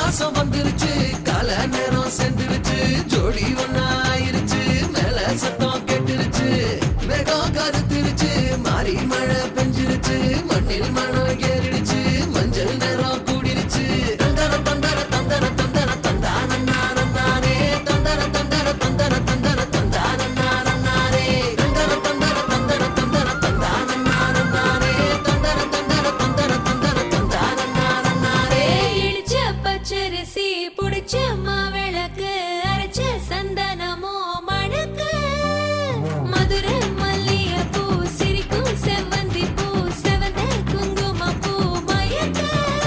மாசம் வந்துருச்சு கால நேரம் சென்றுருச்சு ஜோடி ஒண்ணா ஆயிருச்சு மேல சத்தம் கேட்டுருச்சு மேகம் கருத்துருச்சு மாறி மழை பெஞ்சிருச்சு மண்ணில் மணம் ஏறிடுச்சு மஞ்சள் நேரம் கூடிருச்சு தந்தர தந்தர தந்தர தந்தர தந்தான நானே தந்தர தந்தர தந்தர தந்தர தந்தான நானே தந்தர தந்தர தந்தர தந்தர தந்தான நானே தந்தர தந்தர தந்தர தந்தர தந்தான நானே இடிச்ச பச்சரிசி புடிச்ச மாவிளக்கு அரைச்ச சந்தனமோ மணக்கு மதுரை மல்லிகைப்பூ சிரிக்கும் செவ்வந்தி பூ செவந்த குங்குமப்பூ மயக்க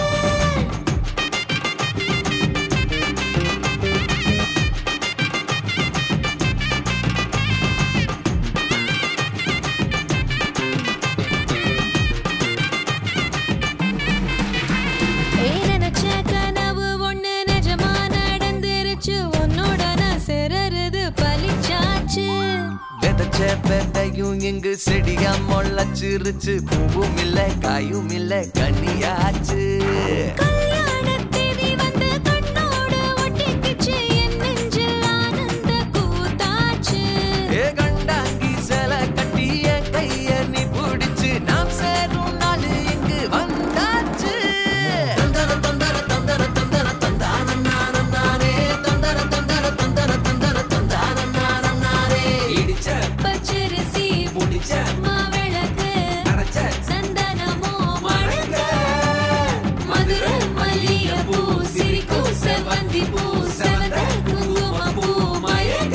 ஏய், நினைச்ச கனவு ஒண்ணு நிஜமா நடந்துருச்சு உன்னோட நான் சிறருது பலிச்சாச்சு விதைச்ச விதையும் இங்கு செடியா முளைச்சிருச்சு பூவும் இல்ல காயும் இல்ல கனியாச்சு கல்யாண தேதி வந்து கண்ணோட ஒட்டிக்கிச்சு என் நெஞ்சில் ஆனந்த கூத்தாச்சு ஏ கண்டாங்கி சில கட்டி என் கைய நீ பிடிச்சு நாம் சேரும் நாள் இங்கு வந்தாச்சு தந்தர தந்தர தந்தர தந்தர தந்தான நானம் நானே தந்தர தந்தர தந்தர தந்தர தந்தான நானம் நானே இடிச்ச பச்சரிசி முடிச்ச மாவிளக்கு அரைச்ச சந்தனமோ மணக்க மதுரை மல்லிகைப்பூ சிரிக்கும் செவ்வந்தி பூ செவந்த குங்குமப்பூ மயக்க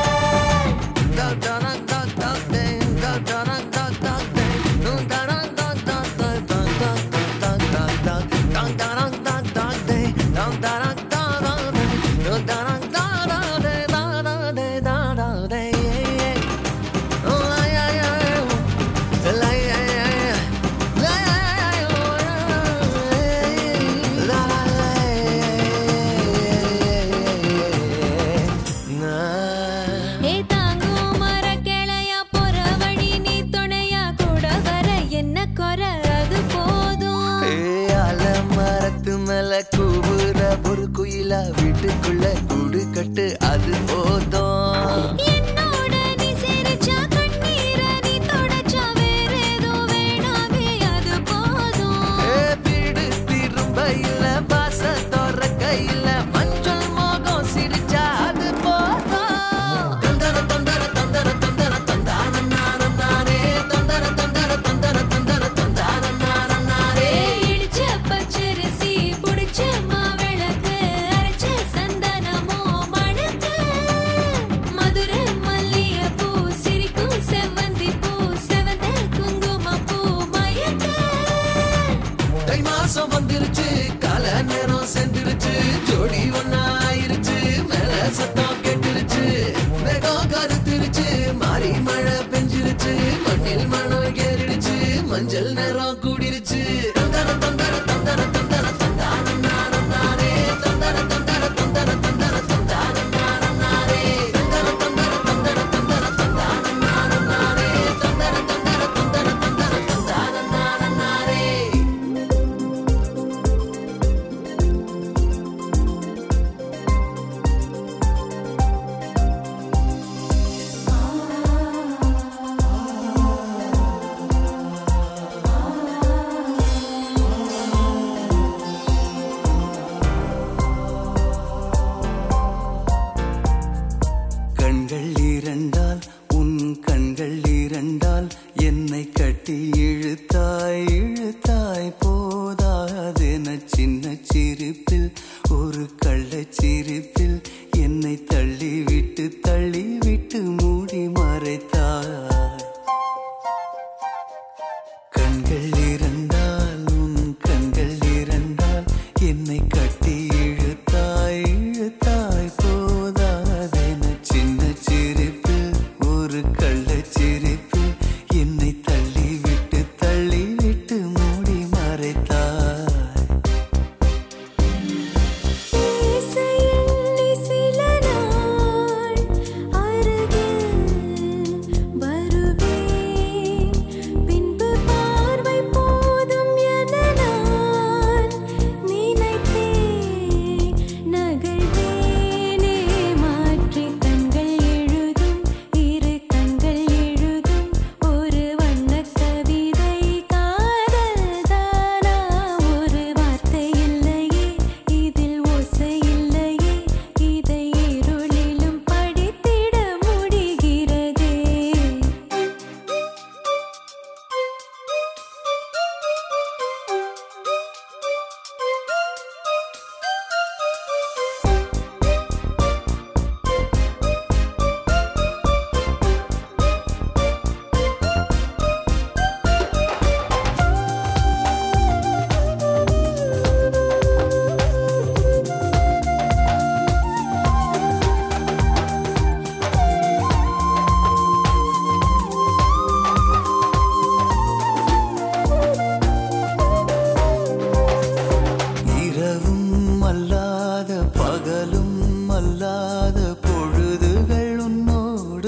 ஏ தாங்கும் மரக்கிளையா போற வழி நீ துணையா கூட வர என்ன குறை அது போதும் மரத்து மேல கூவுற ஒரு குயிலா வீட்டுக்குள்ள கூடு கட்டு அது போதும் என்னோட நீ சிரிச்சா கண்ணீர நீ தொடச்சா வேற ஏதோ வேணாமே அது போதும் ஏ, வீடு திரும்ப இல்ல வாச திறக்க இல்ல மஞ்சள் மோகம் சிரிச்சா அது போதும் தந்தர தந்தர தந்தர தந்தர தந்தான நானம் நானே தந்தர தந்தர தந்தர தந்தர தந்தான நானம் நானே இடிச்ச பச்சரிசி புடிச்ச மாவிளக்கு அரைச்ச சந்தனமோ மணக்க மதுரை மல்லிகைப்பூ சிரிக்கும் செவ்வந்தி பூ செவந்த குங்குமப்பூ மயக்க தை மாசம் வந்துருச்சு கால நேரம் சென்றுருச்சு ஜோடி ஒண்ணா ஆயிருச்சு மேல சத்தம் கேட்டுருச்சு மேகம் கருத்துருச்சு மாறி மழை பெஞ்சிருச்சு மண்ணில் மணம் ஏறிடுச்சு மஞ்சள் நேரம் கூடிருச்சு தந்தர தந்தர தந்தர தந்தர தந்தான நானம் நானே தந்தர தந்தர தந்தர தந்தர தந்தான நானம் நானே தந்தர தந்தர தந்தர தந்தர தந்தான நானம் நானே தந்தர தந்தர தந்தர தந்தர தந்தான நானம் நானே கண்கள் இரண்டால் உன் கண்கள் இரண்டால் என்னை கட்டி இழுத்தாய் இழுத்தாய் போதாதென சின்ன சிரிப்பில் ஒரு கள்ளச் சிரிப்பில் என்னை தள்ளிவிட்டு தள்ளிவிட்டு மூடி மறைத்தாய் கண்கள் இரண்டால் உன் கண்கள் இரண்டால் என்னை கட்டி இழுத்தாய் இழுத்தாய் போதாதென சின்ன சிரிப்பில் ஒரு கள்ளச் சிரிப்பில் என்னை தள்ளிவிட்டு தள்ளிவிட்டு மூடி மறைத்தாய் இசையில் சில நாள் அருகில்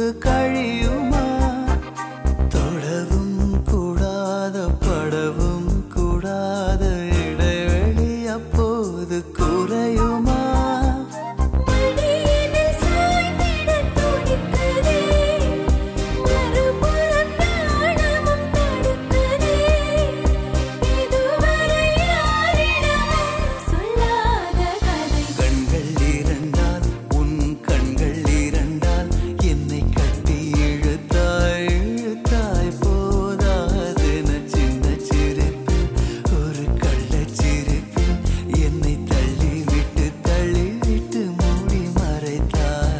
அப்போது கழியுமா தொடவும் கூடாத படவும் கூடாத இடைவெளி அப்போது குறையுமா மடியினில் சாய்ந்திடத் துடிக்குதே மறுபுறம் நாணமும் தடுக்குதே இதுவரை யாரிடமும் சொல்லாத கதை கண்கள் இரண்டால் உன் கண்கள் இரண்டால் என்னை கட்டி இழுத்தாய் இழுத்தாய் போதாதென சின்ன சிரிப்பில் ஒரு கள்ளச் சிரிப்பில் என்னை தள்ளிவிட்டு தள்ளிவிட்டு மூடி மறைத்தாய்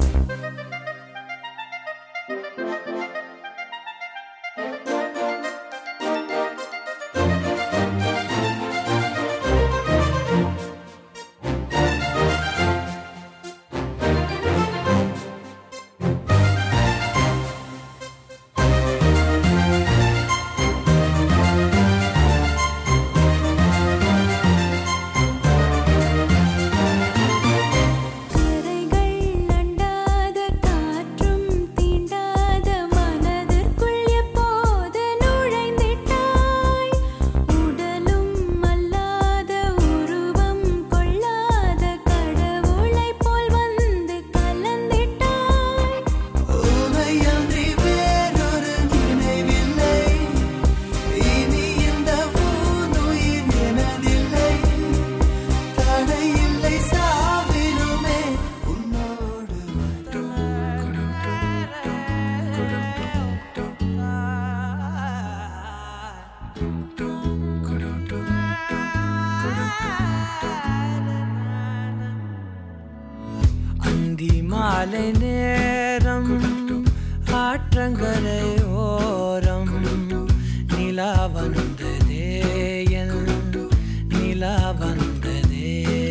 திரைகள் அண்டாத காற்றும் தீண்டாத மனதிற்குள் எப்போது நுழைந்திட்டாய் உடலும் அல்லாத உருவம் கொள்ளாத கடவுளைப் போல் வந்து கலந்திட்டாய் உனையன்றி வேறொரு நினைவில்லை இனி இந்த பூனுயிர் எனதில்லை தடையில்லை சாவிலுமே உன்னோடு அந்தி மாலை நேரம் ஆற்றங்கரை ஓரம் நிலா வந்ததே என் நிலா வந்ததே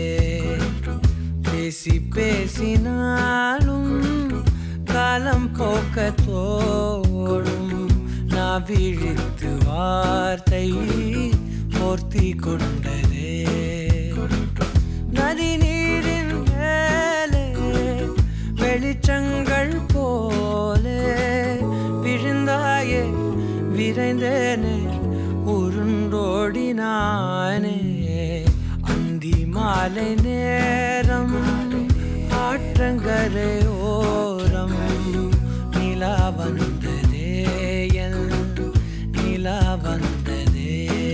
பேசி பேசினாலும் காலம் போக்க தோடும் நான் விழித்து வார்த்தை போர்த்தி கொண்டதே நதி நீரின் மேலே வெளிச்சங்கள் போலே விழுந்தாயே விரைந்தேனே உருண்டோடினானே அந்தி மாலை நேரம் ஆற்றங்கரை ஓரம் நிலா வந்ததே என் நிலா வந்ததே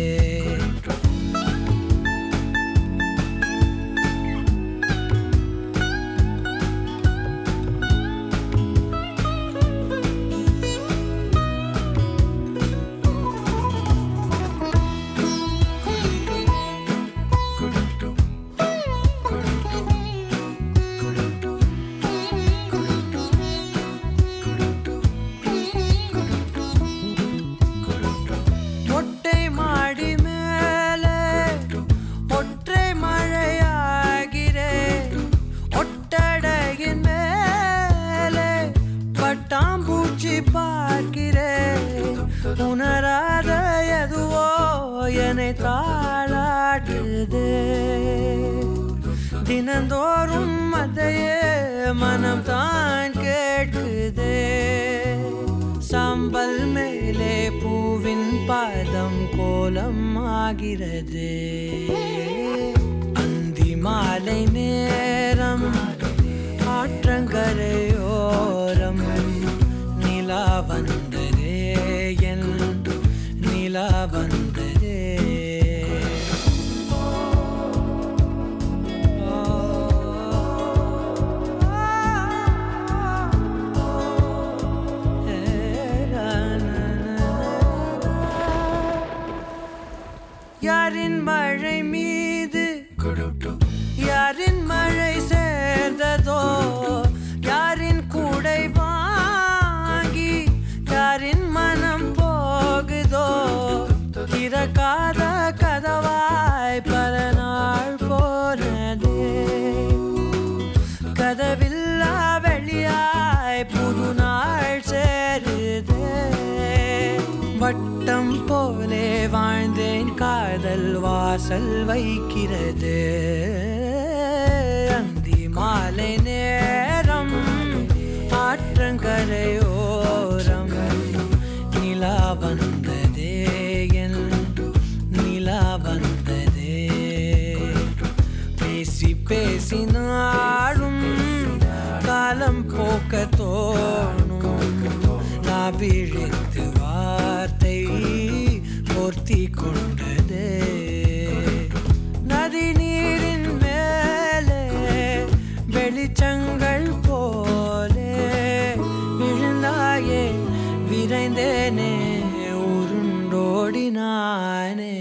மொட்டை மாடி மேலே ஒற்றை மழையாகிறே ஒட்டடையின் மேலே பட்டாம்பூச்சி பார்க்கிறே உணராத எதுவோ என்னை தாளாட்டுதே தினந்தோறும் அதையே மனம் தான் கேட்குதே சாம்பல் மேலே பூவின் பாதம் கோலம் ஆகிறது அந்தி மாலை நேரம் ஆற்றங்கரையோரம் நிலா வந்ததே என் நிலா வந்ததே யாரின் மழை மீது யாரின் மழை சேர்ந்ததோ யாரின் கூடை வாங்கி யாரின் மனம் போகுதோ திறக்காத கதவாய் பல நாள் போனதே கதவில்லா வெளியாய் புது நாள் சேருதே வட்டம் போலே வாழ்ந்தேன் காதல் வாசல் வைக்கிறது அந்தி மாலை நேரம் ஆற்றங்க கரையோரம் நிலா வந்ததே என் நிலா வந்ததே பேசி பேசினாலும் காலம் போக்க தோணும் நான் விழித்து வார்த்தை போர்த்தி கொண்டதே நதி நீரின் மேலே வெளிச்சங்கள் போலே விழுந்தாயே விரைந்தேனே உருண்டோடினானே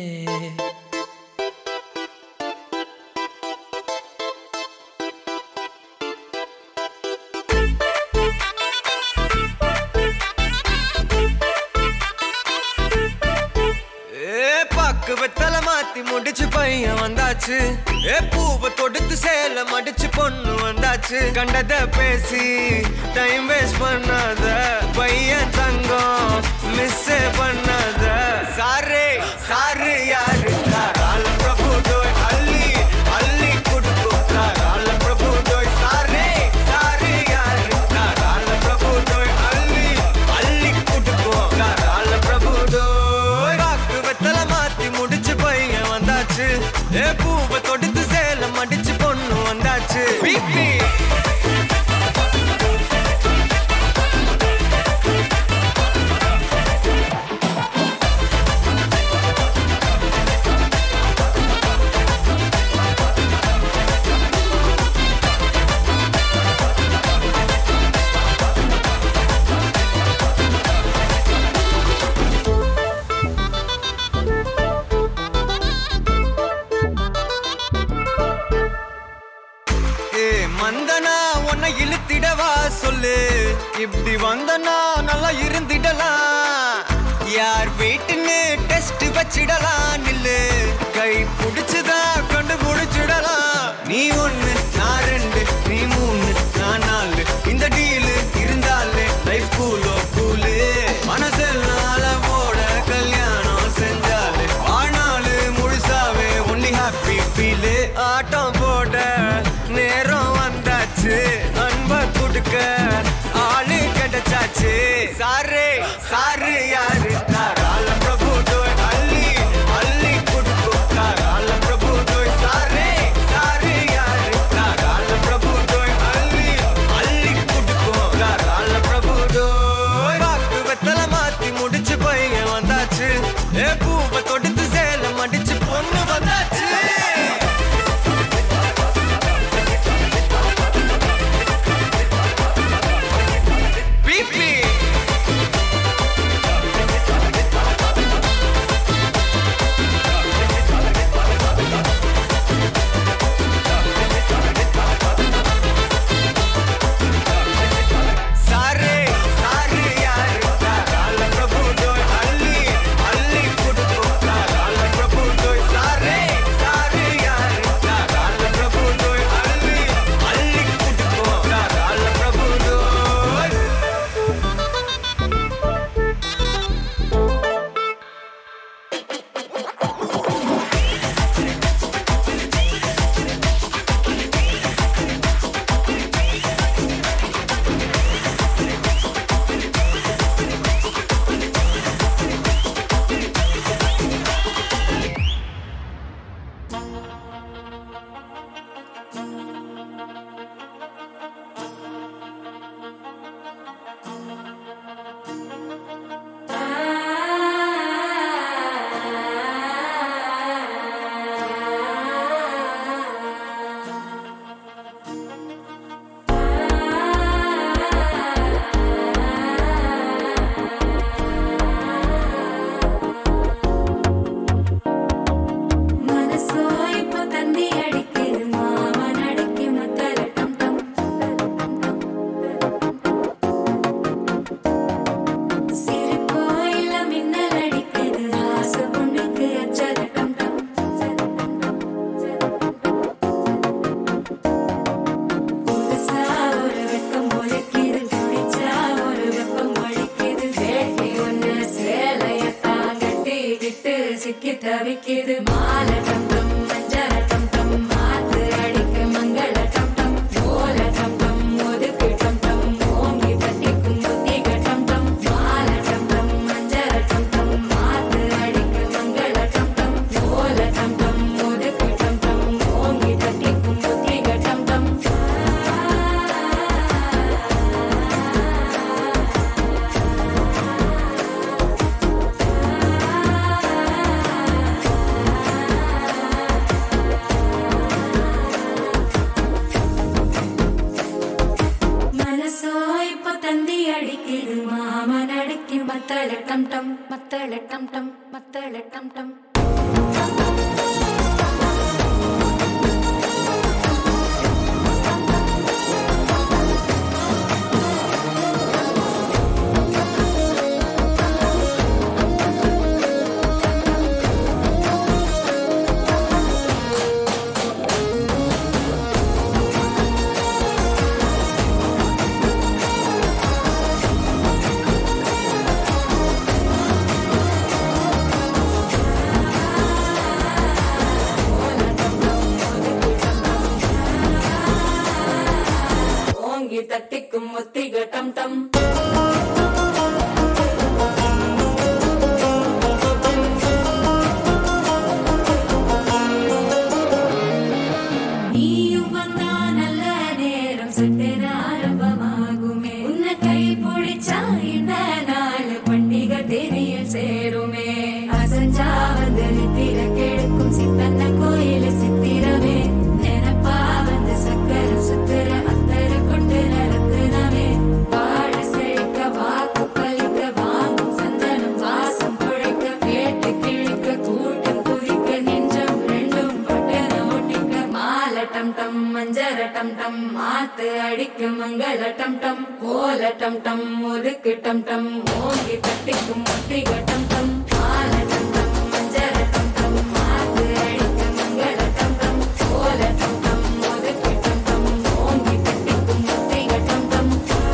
ஏ பாக்கு வெத்தல மாத்தி முடிச்சு பையன் வந்தாச்சு ஏ பூவை தொடுத்து சேல மடிச்சு பொண்ணு வந்தாச்சு கண்டத பேசி டைம் வேஸ்ட் பண்ணாத பையன் தங்கம் மிஸ் பண்ணாத சாரு சாரு யாரு கால பிரபு டோய் அள்ளி அள்ளி குடுக்கும் கால பிரபு டோய் சாரே சாரு யாரு கால பிரபு டோய் அள்ளி அள்ளி குடுக்கும் கால பிரபு டோய் வாக்கு வெத்தல மாத்தி முடிச்சு பையன் வந்தாச்சு ஏ பூவை தொடுத்து சேல மடிச்சு பொண்ணு வந்தாச்சு பிபி ஏ மந்தனா உன்னை இழுத்திடவா சொல்லு இப்படி வந்தனா நல்லா இருந்திடலாம் யார் வீட்டுன்னு டெஸ்ட் வச்சிடலாம் நில்லு கை புடிச்சுதா கண்டு புடிச்சிடலாம் நீ ஒண்ணு நான் ரெண்டு நீ மூணு நான் நாலு இந்த டீலு இருந்தாலே லைஃப் கூலோ கூலு மனசெல்லாம் அளவோட கல்யாணம் செஞ்சாலே ஆனாலு முழுசாவே ஒன்லி ஹாப்பி ஃபீலு ஆட்டம் போட நேரம் வந்தாச்சு அன்ப கொடுக்க ஆளு கிடைச்சாச்சு சாரு சாரு யாரு தாராள பிரபு டோய் அள்ளி அள்ளி கொடுக்கும் தாராள பிரபு டோய் சாரே சாரு யாரு தாராள பிரபு டோய் அள்ளி அள்ளி கொடுக்கும் தாராள பிரபு டோய் வாக்கு வெத்தல மாத்தி முடிச்சு பையன் வந்தாச்சு ஏ பூவை தொடுத்து சேல மடிச்சு பொண்ணு வந்தாச்சு பிபி சாரே சாரு யாரு தாராள பிரபு டோய் அள்ளி அள்ளி கொடுக்கும் தாராள பிரபு டோய் சாரே சாரு யாரு தாராள பிரபு டோய் அள்ளி அள்ளி கொடுக்கும் தாராள பிரபு டோய் மனசோ இப்போ தந்தி அடிக்குது மாமன் அடிக்கு முத்தல டம் டம் சிரிப்போ இல்ல மின்னல் அடிக்குது ஆசை பொண்ணுக்கு அச்சத டம் டம் புதுசா ஒரு வெக்கம் ஒழிக்குது குடிச்சா ஒரு வெப்பம் ஒழிக்குது வேட்டி ஒண்ணு சேலையத்தான் கட்டிக்கிட்டு சிக்கி தவிக்குது மாலை டம் டம் மஞ்சள் டம் டம் மாத்து அடிக்க மங்கள டம் டம் ஓல டம் டம் ஒதுக்கு டம் டம் ஓங்கி தட்டிக்கும் அடிக்குது மாமன் அடிக்கு மத்தள டம் டம் மத்தள டம் டம் மத்தள டம் டம் ஓங்கி தட்டிக்கும் ஒத்திக டம் டம் நீயும் வந்தா நல்ல நேரம் சட்டென ஆரம்பமாகுமே உன்னை கை பிடிச்சா இந்த நாள் பண்டிகை தெரியல் சேருமே அசஞ்சா வந்து நித்திர கெடுக்கும் சித்தன்ன கோயில சித்திரமே நினப்பா வந்து சக்கர சுத்துற அத்தர கொண்டு நடத்துனவே வாழ செழிக்க வாக்கு பலிக்க வாங்கும் சந்தனம் வாசம் குழைக்க கேட்டு கிழிக்க கூட்டம் குதிக்க நெஞ்சம் ரெண்டும் பட்டன ஒட்டிக்க மால டம் டம் மஞ்சர டம் டம் மாத்து அடிக்க மங்கள டம் டம் கோல டம் டம் முறுக்கு டம் டம் ஓங்கி தட்டிக்கும் ஒட்டிக டம் டம் மால டம் டம் மஞ்சர டம் டம் மாத்து அடிக்க மங்கள டம் டம் கோல டம் டம் முறுக்கு டம் டம் ஓங்கி தட்டிக்கும் ஒட்டிக டம் டம்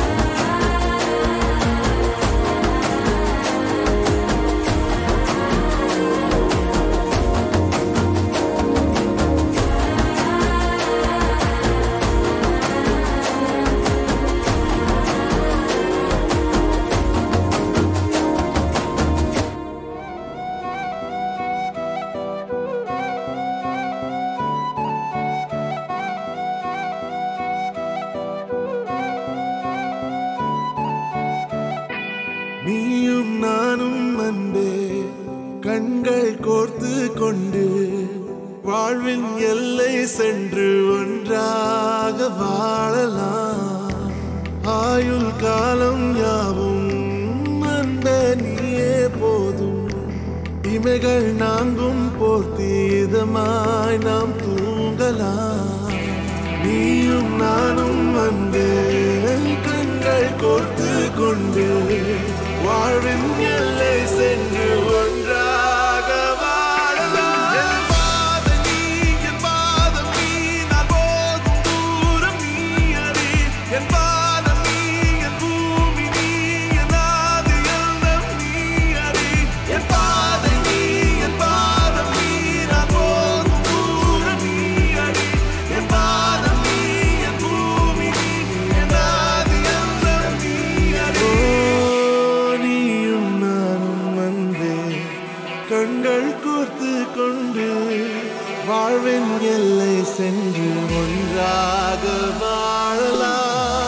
நீயும் நானும் அன்பே கண்கள் கோர்த்து கொண்டு வாழ்வின் எல்லை சென்று ஒன்றாக வாழலாம் ஆயுள் காலம் யாவும் அன்பே நீயே போதும் இமைகள் நான்கும் போர்த்தி இதமாய் நாம் தூங்கலாம் நீயும் நானும் அன்பே கண்கள் கோர்த்து கொண்டு வாழ்வின் எல்லை சென்று ஒன்றாக வாழலாம் என் பாதம் நீ, என் பாதம் நீ, நான் போகும் தூரம் நீ அறி. என் பாதம் நீ, என் பூமி நீ, என் ஆதி எல்லாம் நீ அறி. என் பாதை நீ, என் பாதம் நீ, நான் போகும் தூரம் நீ அறி. என் பாதம் நீ, என் பூமி நீ, என் ஆதி எல்லாம் நீ அறி. நீயும் நானும் வந்தே கண்கள் கோர்த்து கொண்டு வாழ்வின் எல்லை சென்று ஒன்றாக வாழலாம்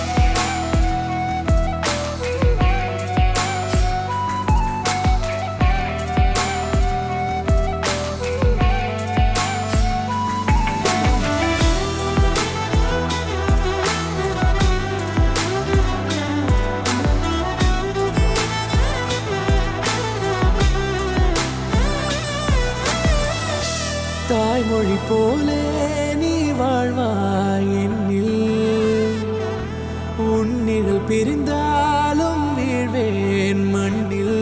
தாய்மொழி போலே நீ வாழ்வாய் என்னில் உன்னிகள் பிரிந்தாலும் வீழ்வேன் மண்ணில்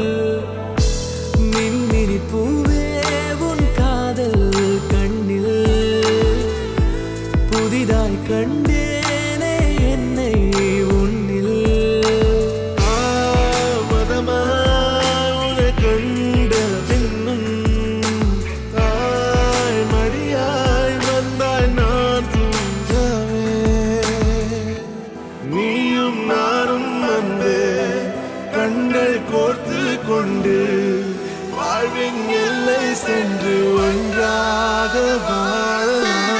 மின்மினி பூவே உன் காதல் கண்ணில் புதிதாய் கண்டேனே என்னை உன்னில் தாமதமாய் உன்னை கண்ட பின்னும் தாய் மடியாய் வந்தாய் நான் தூங்கவே நீயும் நானும் வந்து கண்கள் கோர்த்து கொண்டு வாழ்வின் எல்லை சென்று ஒன்றாக வாழலாம்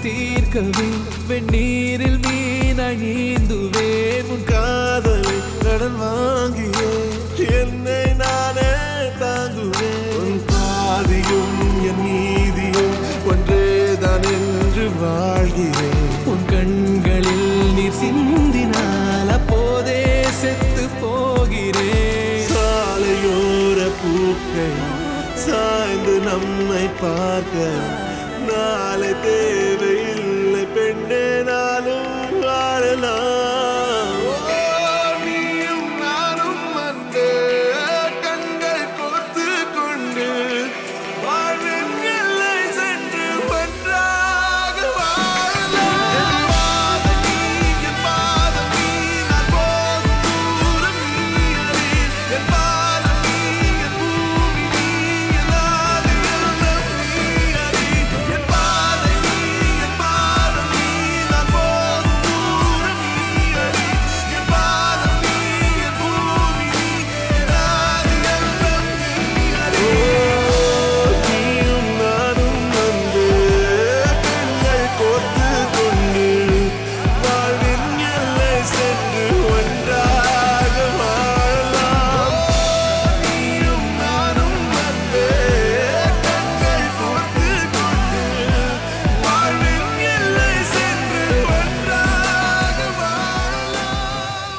தீர்க்கவே வெந்நீரில் மீனாய் நீந்துவேன் உன் காதலை கடன் வாங்கியே என்னை நானே தாங்குவேன் உன் பாதியும் என் நீதியும் ஒன்றேதான் என்று வாழ்கிறேன் உன் கண்களில் நீர் சிந்தினால் அப்போதே செத்து போகிறேன் சாலையோர பூக்கள் சாய்ந்து நம்மை பார்க்க நாளை தேவையில்லை பெண்ணே நாளும் வாழலாம் ஓ, நீயும் நானும் வந்து கண்கள் கோர்த்து கொண்டு வாழ்வின் எல்லை சென்று ஒன்றாக வாழலாம் என் பாதம் நீ, என் பாதம் நீ, நான் போகும் தூரம் நீ அறி. என் பாதம் நீ, என் பூமி நீ, என் ஆதி எல்லாம் நீ அறி. என் பாதை நீ, என் பாதம் நீ, நான் போகும் தூரம் நீ அறி. என் பாதம் நீ, என் பூமி நீ, என் ஆதி எல்லாம் நீ அறி. நீயும் நானும் வந்து கண்கள் கோர்த்து கொண்டு வாழ்வின் எல்லை சென்று ஒன்றாக வாழலாம் நீயும் நானும் வந்து கண்கள் கோர்த்து கொண்டு வாழ்வின் எல்லை சென்று ஒன்றாக வாழலாம்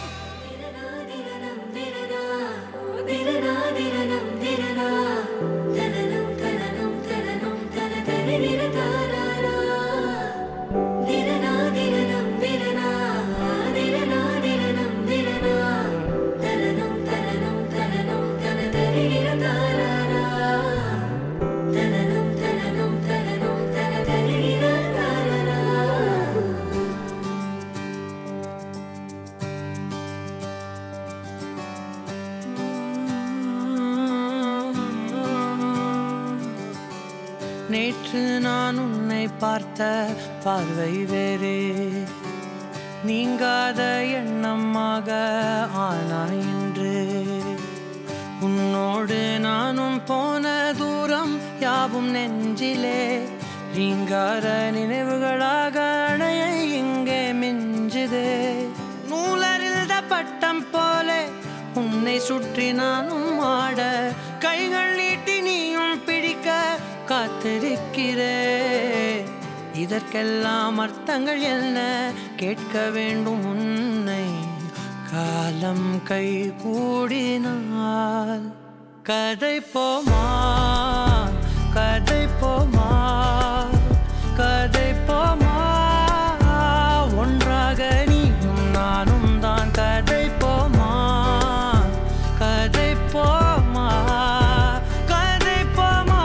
நேற்று நான் உன்னை பார்த்த பார்வை வேறே நீங்காத எண்ணமாக ஆனாய் இன்று உன்னோடு நானும் போன தூரம் யாவும் நெஞ்சிலே ரீங்கார நினைவுகளாக அணைய இங்கே மிஞ்சுதே நூலறிந்த பட்டம் போலே உன்னை சுற்றி நானும் ஆட கைகள் நீட்டி நீயும் பிடிக்க காத்திருக்கிறே இதற்கெல்லாம் அர்த்தங்கள் என்ன கேட்க வேண்டும் உன்னை காலம் கை கூடினால் கதை போமா கதை போமா கதை போமா ஒன்றாக நீயும் நானும் தான் கதை போமா கதை போமா கதை போமா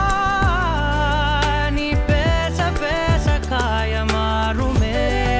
நீ பேச பேச காயமாறுமே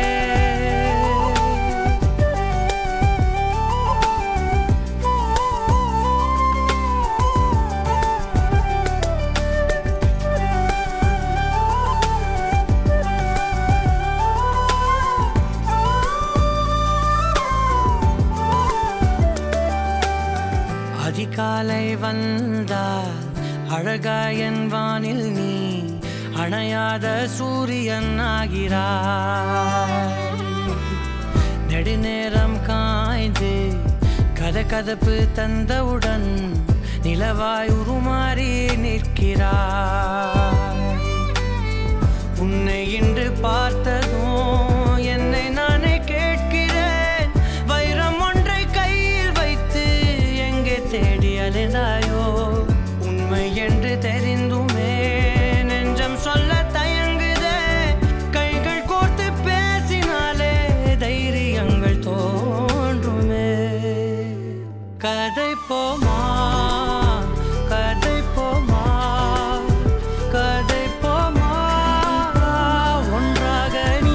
அதிகாலை வந்தால் அழகாயன் வானில் நீ அணையாத சூரியன் ஆகிறாய் நெடுநேரம் காய்ந்து கதகதப்பு தந்தவுடன் நிலவாய் உருமாறி நிற்கிறாய் உன்னை இன்று பார்த்ததும் என்னை நானே கேட்கிறேன் வைரம் ஒன்றை கையில் வைத்து எங்கே தேடி அலைந்தாயோ உண்மை என்று தெரிந்துமே நெஞ்சம் சொல்ல தயங்குதே கைகள் கோர்த்து பேசினாலே தைரியங்கள் தோன்றுமே கதை போமா கதை போமா கதை போமா ஒன்றாக நீ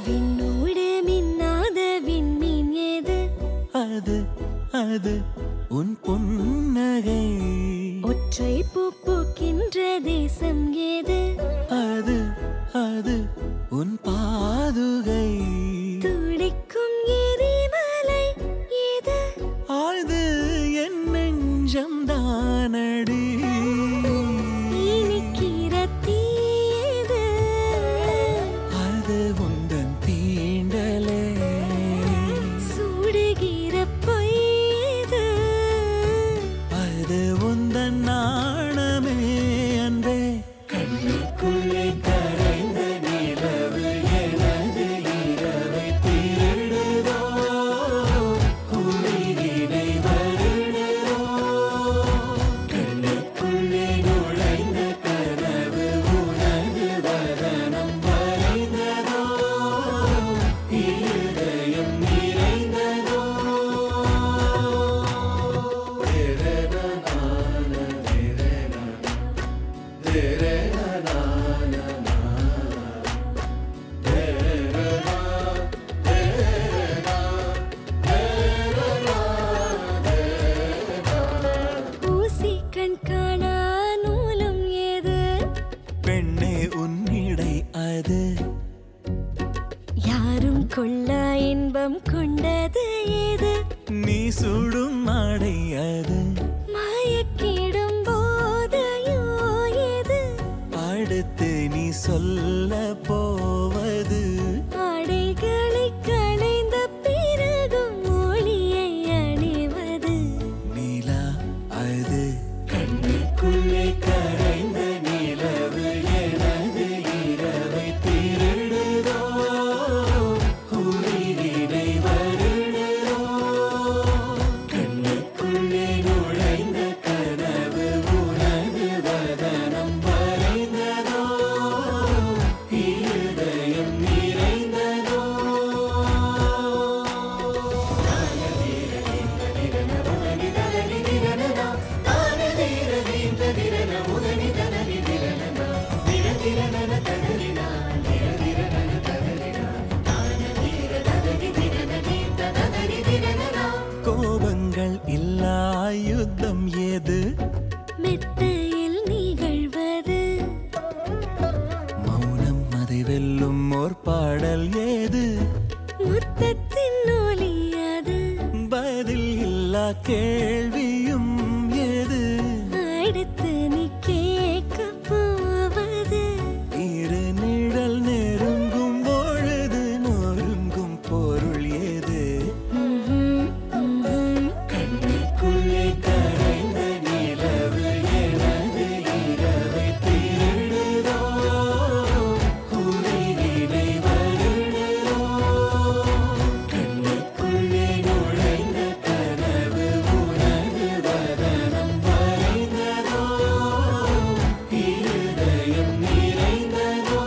விண்ணோடு மின்னாத விண்மீன் ஏது அது அது உன் புன்னகை ஒற்றை பூ பூக்கின்ற தேசம் ஏது அது அது உன் பாதுகை துடிக்கும் எரிமலை ஏது ஆழ்து என் நெஞ்சம் தானடி இனிக்கிற தீயது அது உந்தன் தீண்டலே சுடுகிற பொய்யது அது உந்தன் நாணமே அன்பே கண்ணுக்குள்ளே கரைந்த நிலவு எனது இரவை திருடுதோ உயிரினை வருடுதோ கண்ணுக்குள்ளே நுழைந்த கனவு உனது வதனம் வரைந்ததோ இருதயம் நிறைந்ததோ ஊசி கண் காணா நூலும் ஏது பெண்ணே உன்னிடை அது யாரும் கொள்ளா இன்பம் கொண்டது ஏது நீ சுடும் ஆடை அது மயக்கிடும் போதையோ ஏது அடுத்து நீ சொல்ல போவது ஆடைகளை களைந்த பிறகும் ஒளியை அணிவது நிலா அது கண்ணுக்குள்ளே கரைந்த நிலவு எனது இரவை திருடுதோ உயிரினை வருடுதோ கண்ணுக்குள்ளே நுழைந்த கனவு உனது வதனம் வரைந்ததோ இருதயம் நிறைந்ததோ கோபங்கள் இல்லா யுத்தம் ஏது மெத்தையில் நிகழ்வது மௌனம் அதை வெல்லும் ஓர் பாடல் ஏது முத்தத்தின் ஒலி அது பதில் இல்லா கேள்வியும் ஏது அடுத்து நீ கேட்க போவது இரு நிழல் நெருங்கும் பொழுது நொறுங்கும் பொருள் ஏது ம்ஹும், ம்ஹும். கண்ணுக்குள்ளே கரைந்த நிலவு எனது இரவை திருடுதோ உயிரினை வருடுதோ கண்ணுக்குள்ளே நுழைந்த கனவு உனது வதனம் வரைந்ததோ இருதயம் நிறைந்ததோ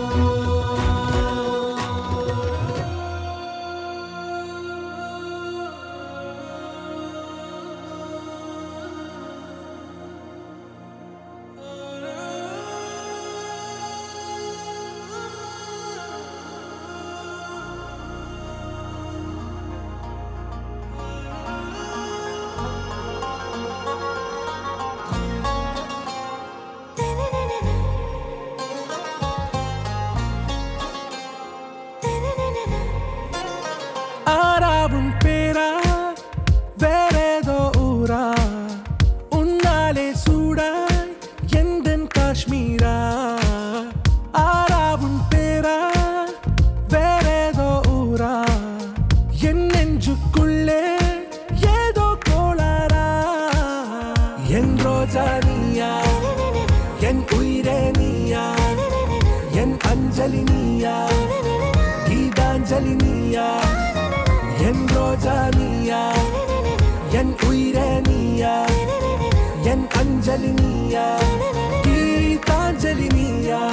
ஆறாவும் பேரா வேறேதோ ஊரா உன்னாலே சூடாய் எந்தன் காஷ்மீரா ஆறாவும் பேரா வேறேதோ ஊரா என் நெஞ்சுக்குள்ளே ஏதோ கோளாரா என் ரோஜா நீயா என் உயிரே நீயா என் அஞ்சலி நீயா கீதாஞ்சலி நீயா என் ரோஜா நீயா என் உயிரே நீயா என் அஞ்சலி நீயா கீதாஞ்சலி நீயா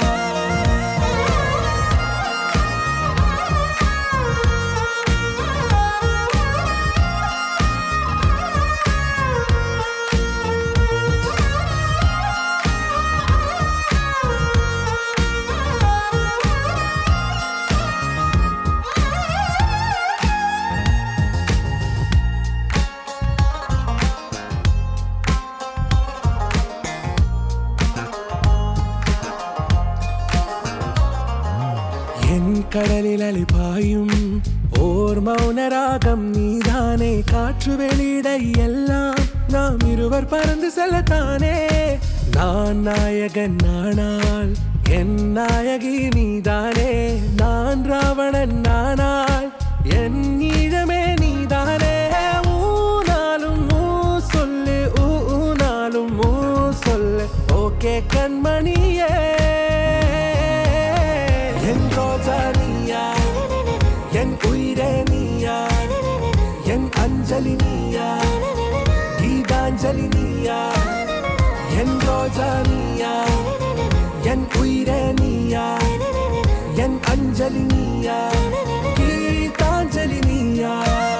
என் கடலில் அலிபாயும் ஓர் மௌன ராகம் நீதானே காற்று வெளியிட எல்லாம் நாம் இருவர் பறந்து செல்லத்தானே நான் நாயகன் நானால் என் நாயகி நீதானே நான் ராவணன் நானால் என் ஈழமே நீதானே ஊனாலும் ஊ சொல்லு ஊ ஊனாலும் ஊ சொல்லு ஓகே கண்மணியே என் ரோஜா நீயா என் உயிரே நீயா என் அஞ்சலி நீயா கீதாஞ்சலி நீயா என் ரோஜா நீயா என் உயிரே நீயா என் அஞ்சலி நீயா கீதாஞ்சலி நீயா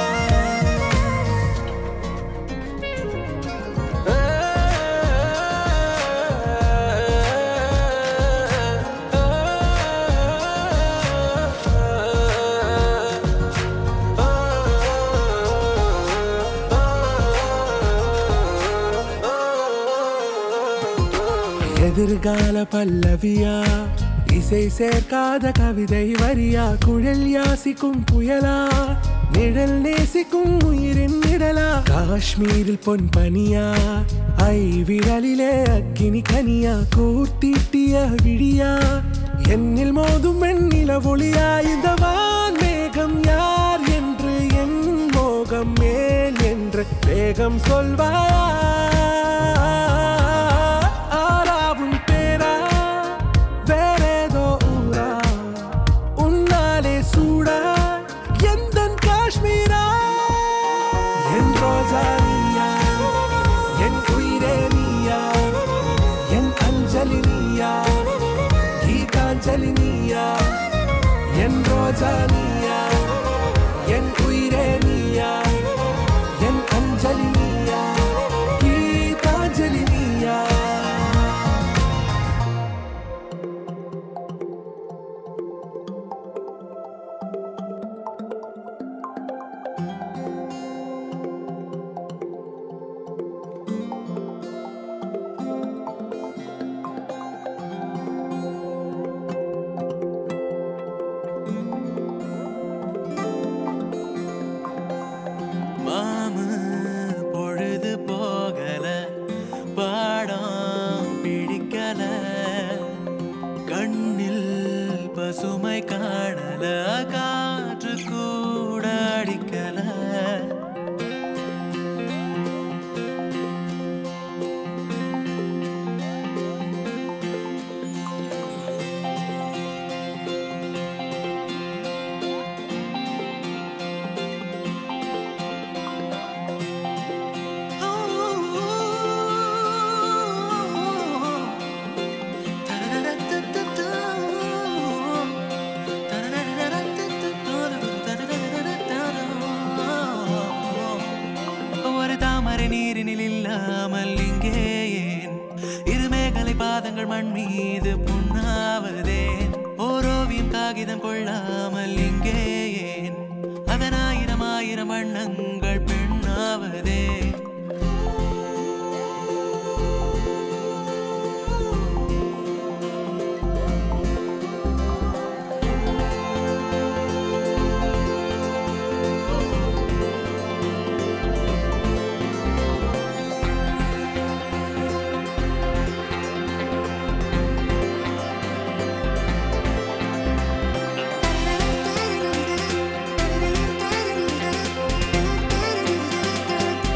எதிர்கால பல்லவியா இசை சேர்க்காத கவிதை வரியா குழல் யாசிக்கும் புயலா நிழல் நேசிக்கும் உயிரின் நிழலா காஷ்மீரில் பொன் பனியா ஐ விரலிலே அக்கினி கனியா கூர்த்தீட்டிய விழியா என்னில் மோதும் வெண்ணில ஒளியா இந்த வான் மேகம் யார் என்று என் மோகம் மேல் என்று வேகம் சொல்வாயா ஆறாவும் பேரா வேறேதோ ஊரா உன்னாலே சூடா எந்தன் காஷ்மீரா என் ரோஜா நீயா என் உயிரே நீயா என் அஞ்சலி நீயா கீதாஞ்சலி நீயா என் ரோஜா நீயா என் உயிரே நீயா என் அஞ்சலி நீயா கீதாஞ்சலி நீயா மாமு பொழுது போகல பாடம் பிடிக்கல கண்ணில் பசுமை காணல காற்று கூட அடிக்கல ஒரு தாமரை நீரினில் இல்லாமல் இங்கே ஏன் இருமேகலை பாதங்கள் மண் மீது புண்ணாவதே ஓரோவியம் காகிதம் கொள்ளாமல் இங்கே ஏன் அதன் ஆயிரம் ஆயிரம் வண்ணங்கள் பெண்ணாவதே Thank you.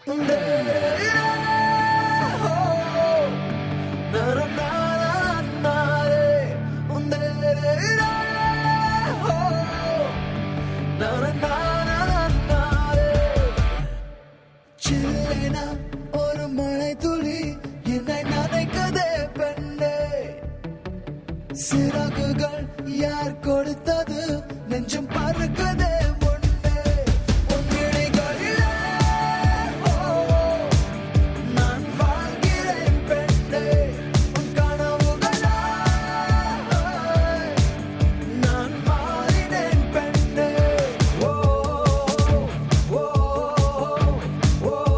சில்லேனா ஒரு மழை துளி என்னை நனைக்கதே பெண்ணே சிறகுகள் யார் கொடுத்தது நெஞ்சம் பறக்குதே முன்னே உன் விழிகளிலே, ஓ, நான் வாழ்கிறேன் பெண்ணே உன் கனவுகளாய் நான் மாறினேன் பெண்ணே ஓ ஓ ஓ ஓ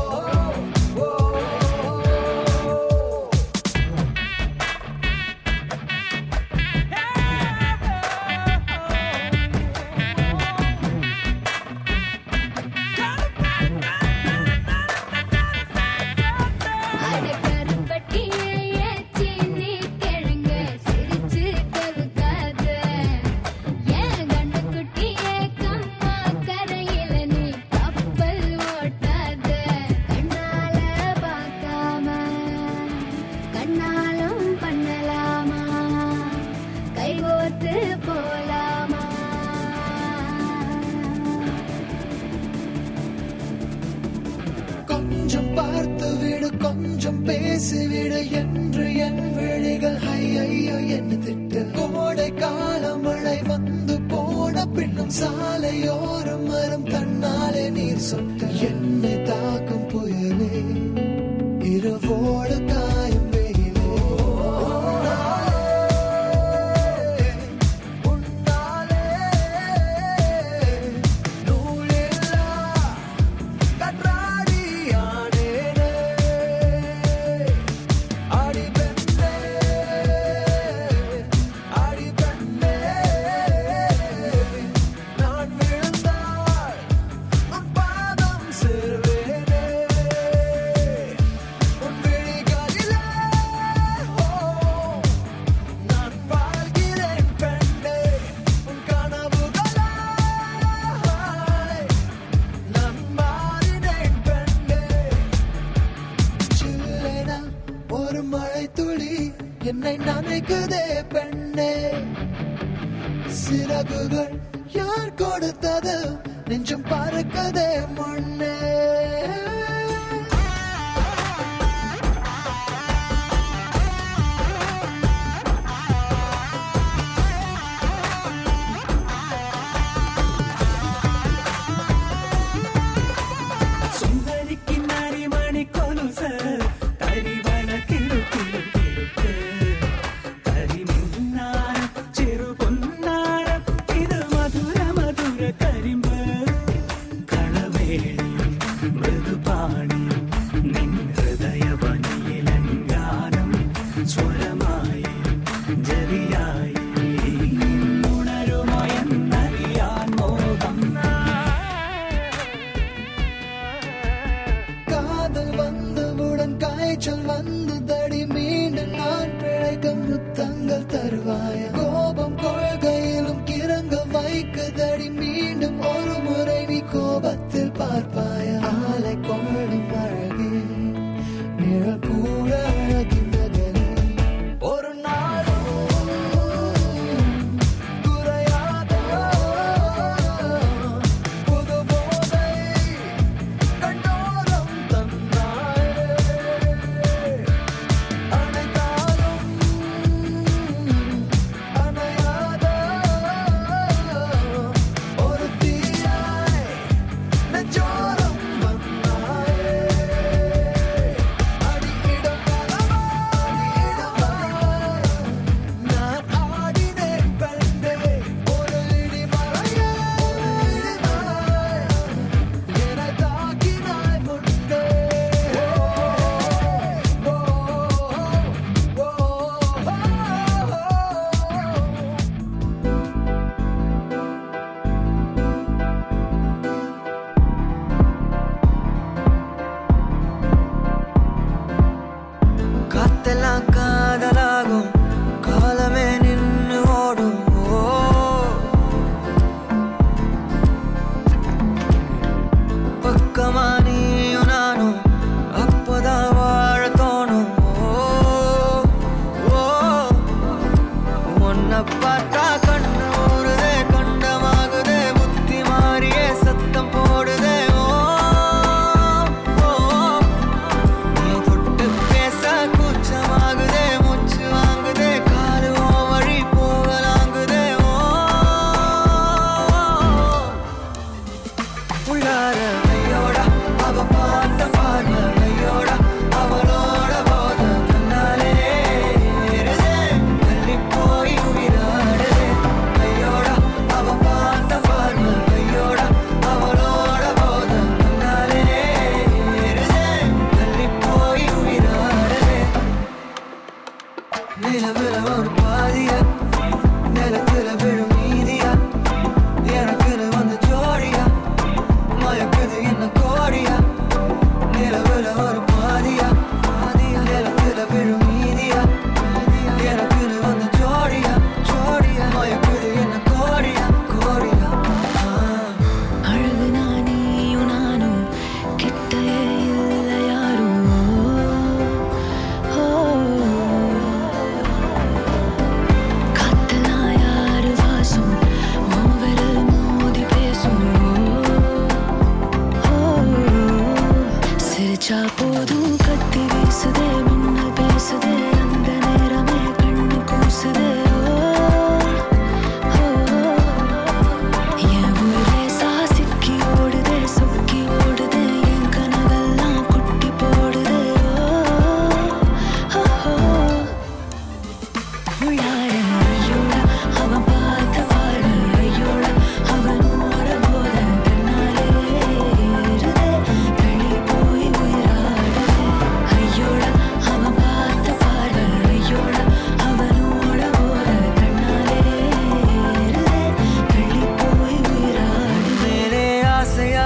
அடக்கருப்பட்டியை ஏச்சி நீ கிழங்க சிரிச்சு கொல்காத என் கண்ணுக்குட்டியே கம்மா கரையில நீ கப்பல் ஓட்டாத கண்ணால பார்க்காம கண்ணாலும் பண்ணலாமா கைகோத்து போலாமா கொஞ்சம் பார்த்து விடு கொஞ்சம் பேசிவிடு என்று என் விழிகள் ஐயோ என்ன திட்டு கோடை கால மழை வந்து போன பின்னும் சாலையோரம் மரம் தன்னாலே நீர் சொட்டு என்னை தாக்கும் புயலே இரவோடு காயும் வெயிலே உன்னாலே, உன்னாலே நூலில்லா கன்றாடியானேனே அடி பெண்ணே அடி பெண்ணே நான் விழுந்தால் உன் பாதம் சேர்வேனே உன் விழிகளிலே ஓ நான் வாழ்கிறேன் பெண்ணே உன் கனவுகளாய் நான் மாறினேன் பெண்ணே சில்லென ஒரு மழை துளி என்னை நனைக்குதே பெண்ணே சிறகுகள் யார் கொடுத்தது நெஞ்சம் பறக்கதே முன்னே சுந்தரிக்கு நரிமணி கொலுச தரிவன கிடு கிடு கிடுக்கு கரிமின்னார சிறு பொன்னார இது மதுர மதுர கரிம்பு കളവേളിയും മൃദുപാണിയും നിൻ ഹൃദയവനിയിലങ്കാരം സ്വരമായി ജതിയായി ഉണരുമോ എന്നറിയാൻ മോഹം காதல் வந்தவுடன் காய்ச்சல் வந்ததடி மீண்டும் நான் பிழைக்க முத்தங்கள் தருவாய கோபம் கொள்கையிலும் கிறங்க வைக்குதடி மீண்டும் ஒரு முறை நீ கோபத்தில் பார்ப்பாய்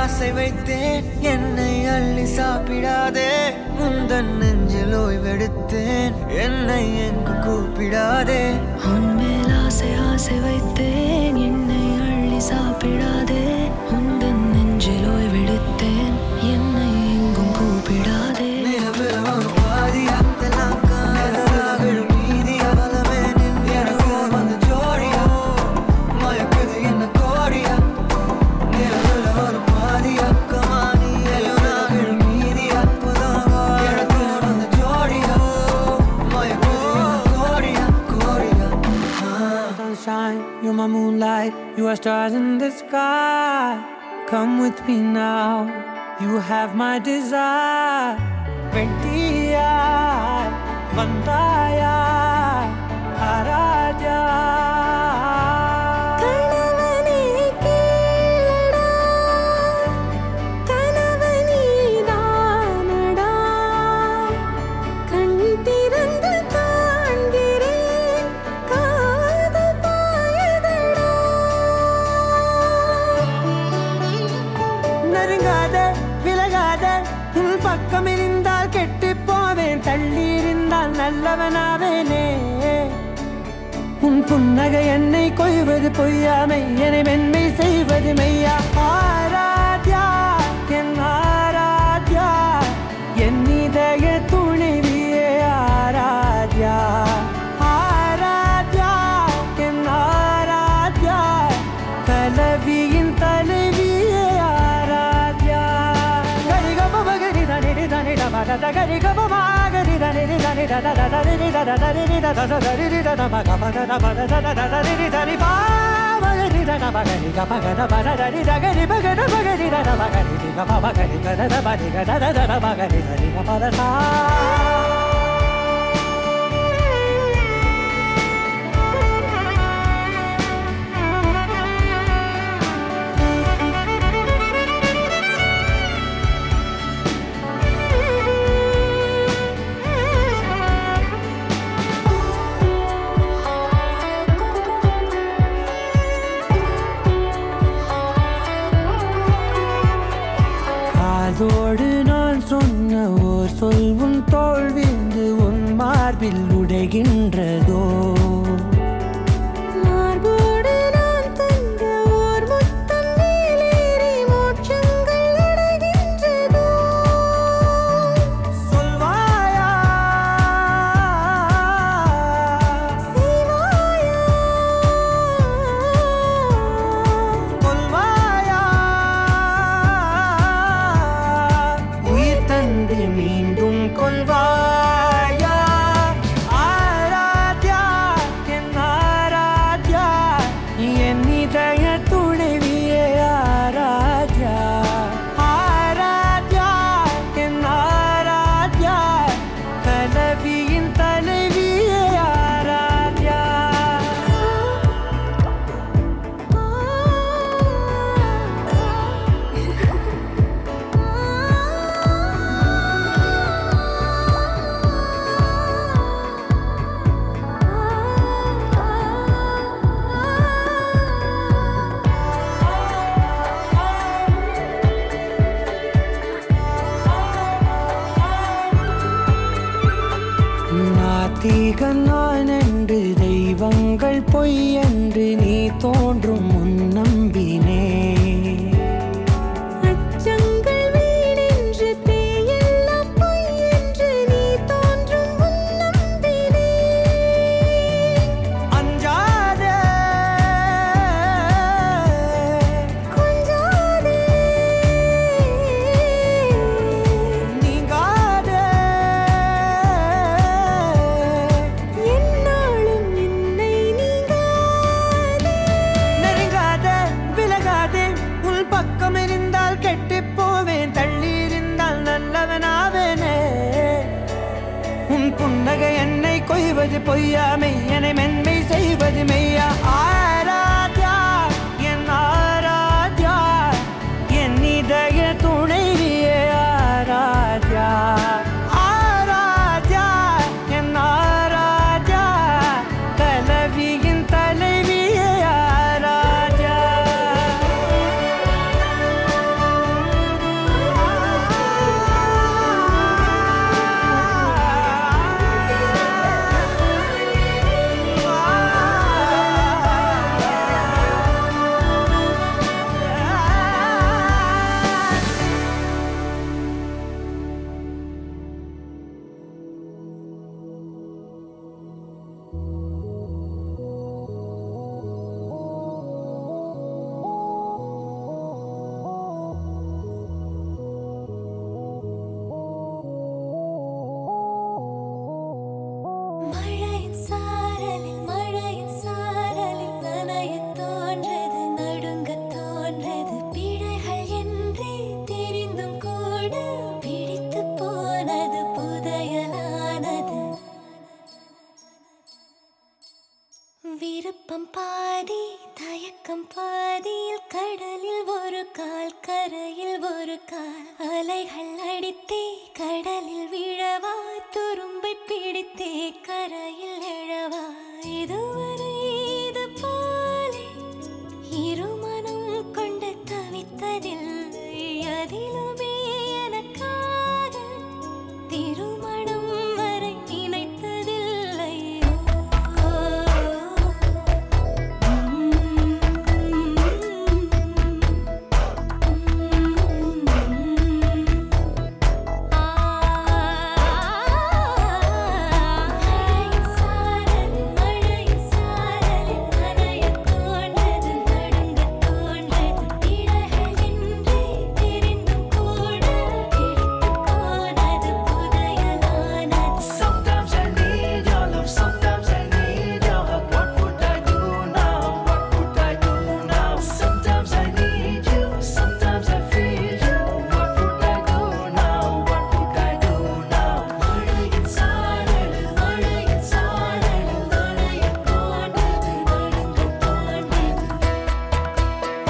ஆசை வைத்தேன் என்னை அள்ளி சாப்பிடாதே முந்தன் நெஞ்சில் ஓய்வெடுத்தேன் என்னை எங்கு கூப்பிடாதே உன்மேல் ஆசை ஆசை வைத்தேன் என்னை அள்ளி சாப்பிடாதே உந்தன் நெஞ்சில் ஓய்வெடுத்தேன் என்னை எங்கும் கூப்பிடாதே நிலவில் ஒரு பாதியா தெல்லாம் காதலாகும் மீதியா பலமே நின்று வந்து ஜோடியா மயக்குது என்ன கோடியா நிலவில் ஒரு பாதியா கமானி எலுனாகும் மீதியா புதாவா எனக்கு வந்து ஜோடியா மயக்குது என்ன கோடியா கோடியா Sunshine, you're my moonlight, you are stars in the sky. Come with me now, you have my desire. Ventia, Vandaya, Araja. கணவனே கேளடா கணவனே தானடா கண் திறந்து காண்கிறேன் காதல் பாயதடா நெருங்காத விலகாத உன் பக்கம் இருந்தால் கெட்டு போவேன் தள்ளி இருந்தால் நல்லவனாவேனே உன் புன்னகை என்னை கொய்வது பொய்யாமை என்னை மென்மை செய்வது மெய்யா ஆராத்யா என் ஆராத்யா என் இதய துணிவியே ஆராத்யா ஆராத்யா என் ஆராத்யா கலவியின் தலைவியே ஆராத்யா கரி கப மகரி தனி தனி மகத கரி கப மகரி தனி தனி தத தத ரி தத தரி ரி தத தரி ரி தத மக பத பத தத தத ரி தரி பா மகரி தத மகரி க பகத பத தரி தகரி பகத மகரி தத மகரி ரி க ப மகரி க தத மரி க தத தத மகரி தரி க பத சா காதோடு நான் சொன்ன ஓர் சொல் உன் தோல் விந்து உன் மார்பில் உடைகின்றதோ மார்போடு நான் தங்க ஓர் முத்தம் மேலேறி மோட்சங்கள் அடைகின்றதோ சொல்வாயா சிவாயா கொல்வாயா உயிர் தந்து மீண்டும் கொல்வாயா ஆராத்யா என் ஆராத்யா என் இதய துணைவியே ஆராத்யா ஆராத்யா என் ஆராத்யா கலவியின் தலைவியே ஆராத்யா நாத்திகன் நான் என்று தெய்வங்கள் பொய் என்று நீ தோன்றும் முன் நம்பினே அச்சங்கள் வீடென்று பேயெல்லாம் பொய் என்று நீ தோன்றும் முன் நம்பினே அஞ்சாதே கொஞ்சாதே நீங்காதே என்னாலும் என்னை நீங்காதே நெருங்காதே விலகாதே உன் பக்கம் இருந்தால் கெட்டுப் போவேன் தள்ளி இருந்தால் நல்லவனாவேனே உன் புன்னகை என்னை கொய்வது பொய்யாமை என்னை மென்மை செய்வது மெய்யா ஆராத்யா என் ஆராத்யா என் இதய துணைவியே ஆராத்யா ஆராத்யா என் ஆராத்யா கலவியின் தலைவியே ஆராத்யா அலைகள் அடித்தே கடலில் விழவா துரும்பை பிடித்தே கரையில் எழவா இதுவரை இது போலே இருமனம் கொண்டு தவித்ததில்லை அதிலுமே எனக்காக திருமணம் வரை நினைத்ததில்லை ஓ, மழையின் சாரல் மழையின் சாரலில் நனையத் தோன்றது நடுங்கத் தோன்றது திடர்கள் என்றே தெரிந்தும் கூட பிடித்துப் போனது புதையலானது Sometimes I need your love, sometimes I need your hug. What would I do now? What would I do now? Sometimes I need you, sometimes I feel you. What would I do now? What would I do now? மழையின் சாரல் மழையின் சாரல் நனையத் தோன்றது நடுங்கத் தோன்றது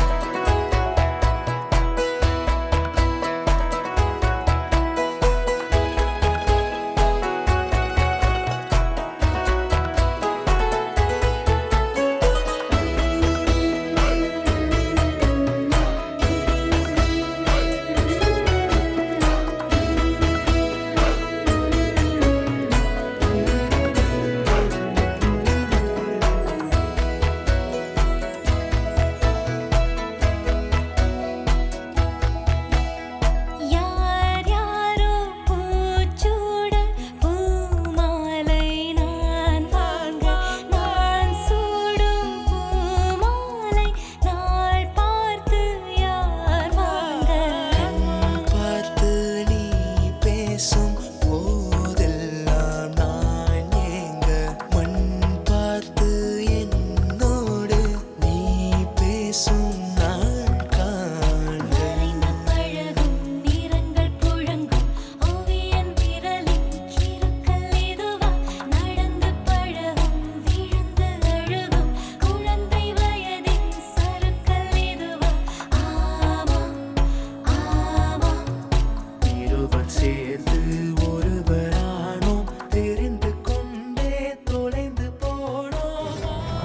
யார் யாரோ பூச்சூட பூமாலை நான் வாங்க நான் சூடும் பூமாலை நாள் பார்த்து யார் வாங்க பார்த்து நீ பேசும் போதெல்லாம் நான் ஏங்க மண் பார்த்து என்னோடு நீ பேசும் நாள் காண்க வரைந்த பழகும் நிறங்கள் புழங்கும் ஓவியன் விரலின் கிறுக்கல் இதுவா நடந்து பழகும் விழுந்து அழுகும் குழந்தை வயதின் சறுக்கல் இதுவா ஆமா ஆமா இருவர் சேர்ந்து ஒருவரானோம் தெரிந்து கொண்டே தொலைந்து போனோம்